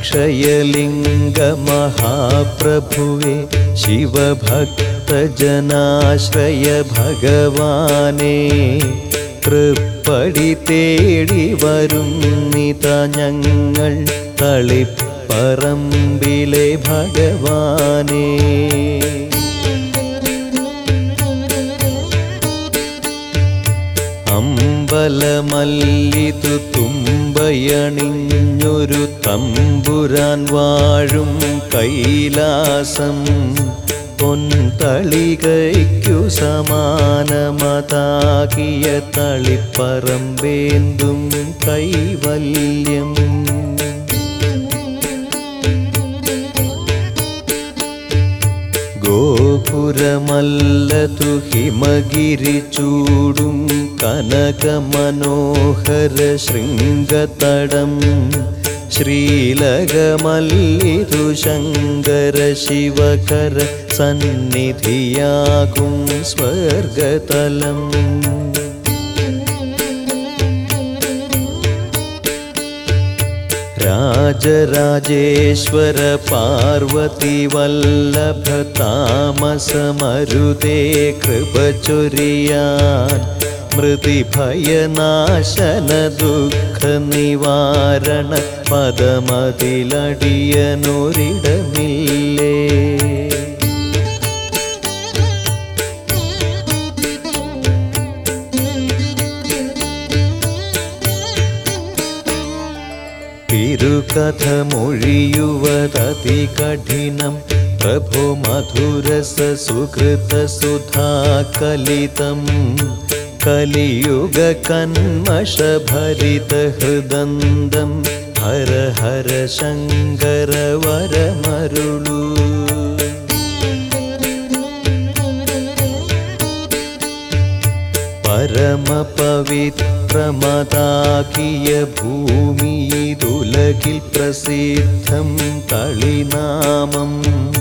അക്ഷയലിംഗ മഹാപ്രഭുവേ ശിവഭക്തജനാശ്രയ ഭഗവാനേ തൃപ്പടി തേടി വരുന്നിത ഞങ്ങൾ തളിപ്പറമ്പിലെ ഭഗവാനേ അമ്പലമല്ലിതു തുമ്പയണിഞ്ഞൊരു തമ്പുരാൻ വാഴും കൈലാസം പൊൻതളികയ്ക്കു സമാനമതാകിയ തളിപ്പറമ്പേന്തും കൈവല്യം ഗോപുരമല്ലതു ഹിമഗിരി ചൂടും കനകമനോഹര ശൃംഗതടം ശ്രീലകമല്ലിതു ശങ്കര ശിവകര സന്നിധിയാകും സ്വർഗതലം രാജരാജേശ്വര പാർവതി വല്ലഭ താമസമരുതേ കൃപ ചൊരിയാൻ മൃതിഭയനാശന ദുഃഖ നിവാരണ പദമതിലടിയനൊരിടമില്ലേ തിരുകഥമൊഴിയുവതതികഠിനം പ്രഭോ മധുരസ സുഹൃത സുധാകലിതം കലിയുഗ കന്മഷഭരിത ഹൃദന്തം ഹര ഹര ശങ്കര വരമരുളൂ പരമപവിത്രമതാക്കിയ ഭൂമിയിതുലകിൽ പ്രസിദ്ധം തളിനാമം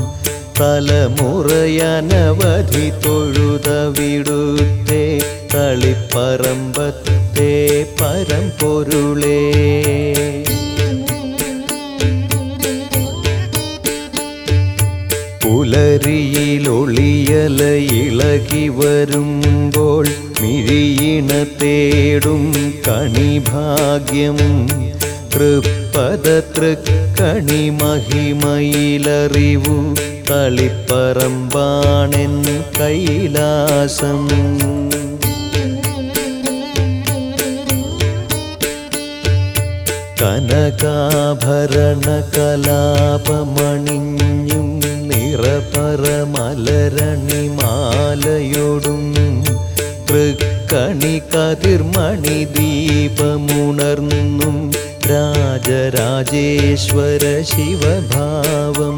തലമുറയനവധി തൊഴുതവിടുത്തെ തളിപ്പറമ്പത്തെ പരമ്പൊരുളേ പുലരിയിലൊളിയല ഇളകി വരുമ്പോൾ മിഴിയിണ തേടും കണിഭാഗ്യം തൃപ്പദ തൃക്കണി മഹിമയിലറിവു തളിപ്പറമ്പാണെൻ കൈലാസം കനകാഭരണ കലാപമണിഞ്ഞും നിറപറമലരണിമാലയൊടും തൃക്കണി കതിർമണി ദീപമുണർന്നും രാജരാജേശ്വര ശിവഭാവം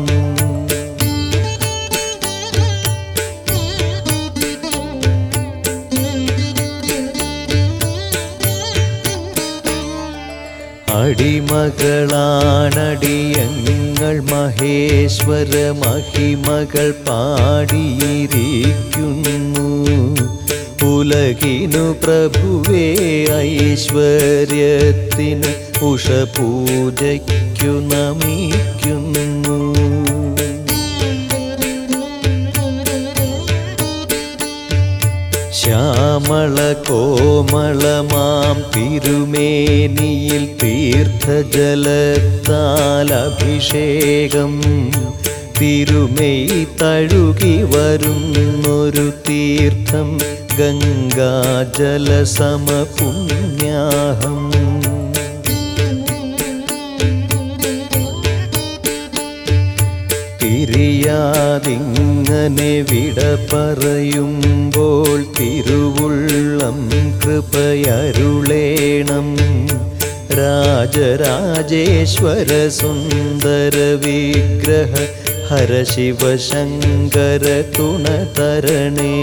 അടിമകളാണടിയങ്ങൾ മഹേശ്വര മഹിമകൾ പാടിയിരിക്കുന്നു ഉലകിനു പ്രഭുവേ ഐശ്വര്യത്തിന് ഉഷപൂജയ്ക്കു നമിക്കുന്നു ശ്യാമള കോമളമാം തിരുമേനിയിൽ തീർത്ഥജലത്താൽ അഭിഷേകം തിരുമെയ് തഴുകി വരുന്നൊരു തീർത്ഥം ഗംഗാജല സമപുണ്യാഹം തിരിയാതിങ്ങനെ വിട പറയുമ്പോൾ തിരുവുള്ളം കൃപയരുളേണം രാജരാജേശ്വര സുന്ദര വിഗ്രഹ ഹര ശിവശങ്കര തുണതരണേ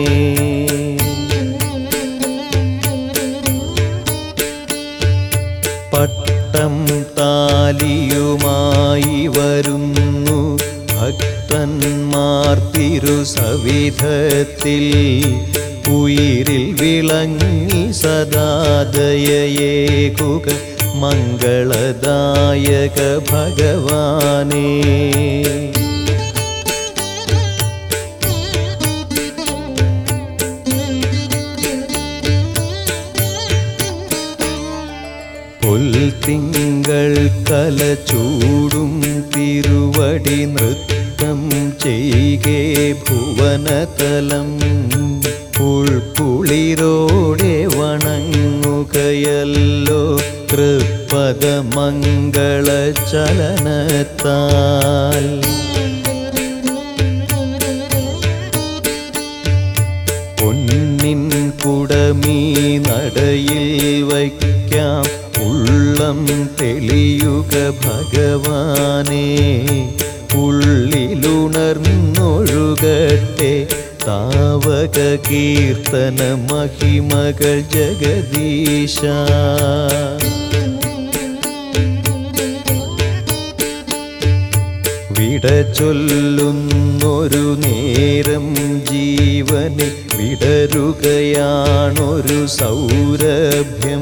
പട്ടം താലിയുമായി വരുന്നു ഭക്തന്മാർ തിരുസവിധത്തിൽ ഉയിരിൽ വിളങ്ങി സദാദയേകുക മംഗളദായക ഭഗവാനേ പുൽത്തിങ്കൾ കല ചൂടും തിരുവടി നൃത്തം ചെയ്കേ ഭുവനതലം ഉൾക്കുളിരോടെ വണങ്ങുകയല്ലോ തൃപ്പദ മംഗള ചലനത്താൽ പൊന്നിൻ കുടമീ നടയിൽ വയ്ക്കാം ഉള്ളം തെളിയുക ഭഗവാനെ ഉള്ളിലുണർന്നൊഴുകട്ടെ താവക കീർത്തന മഹിമകൾ ജഗദീശ വിട ചൊല്ലുന്നൊരു നേരം ജീവനെ വിടരുകയാണൊരു സൗരഭ്യം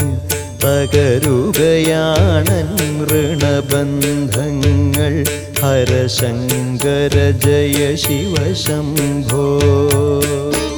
തകരുകയാണൻ ഋണബന്ധങ്ങൾ ഹരശങ്കര ജയ ശിവശംഭോ